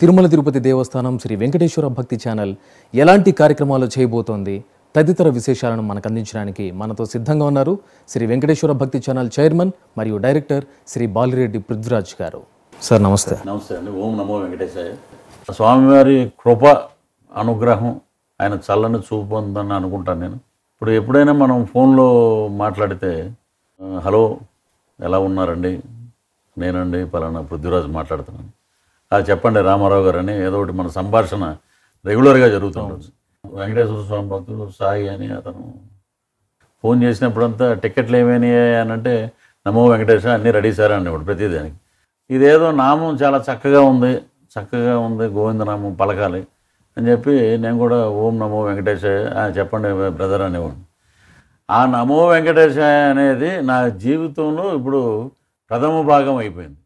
తిరుమల తిరుపతి దేవస్థానం శ్రీ వెంకటేశ్వర భక్తి ఛానల్ ఎలాంటి కార్యక్రమాలు చేయబోతోంది తదితర విశేషాలను మనకు అందించడానికి మనతో సిద్ధంగా ఉన్నారు శ్రీ వెంకటేశ్వర భక్తి ఛానల్ చైర్మన్ మరియు డైరెక్టర్ శ్రీ బాలిరెడ్డి పృథ్వరాజ్ గారు సార్ నమస్తే నమస్తే అండి ఓం నమో వెంకటేశాయ స్వామివారి కృప అనుగ్రహం ఆయన చల్లని చూపు ఉందని అనుకుంటాను నేను ఇప్పుడు ఎప్పుడైనా మనం ఫోన్లో మాట్లాడితే "ఆ, హలో ఎలా ఉన్నారండి నేనండి పలానా పృథ్వీరాజు మాట్లాడుతున్నాను "ఆ, చెప్పండి రామారావు గారు అని ఏదో ఒకటి మన సంభాషణ రెగ్యులర్గా జరుగుతుండొచ్చు వెంకటేశ్వర స్వామి భక్తులు సాయి అని అతను ఫోన్ చేసినప్పుడంతా టికెట్లు ఏమైనాయి అని అంటే నమో వెంకటేశ అన్నీ రెడీ సార్ అనేవాడు ప్రతిదానికి ఇదేదో నామం చాలా చక్కగా ఉంది చక్కగా ఉంది గోవిందనామం పలకాలి అని చెప్పి నేను కూడా ఓం నమో వెంకటేశాయ "ఆ, చెప్పండి బ్రదర్ అనేవాడు ఆ నమో వెంకటేశాయ అనేది నా జీవితంలో ఇప్పుడు ప్రథమ భాగం అయిపోయింది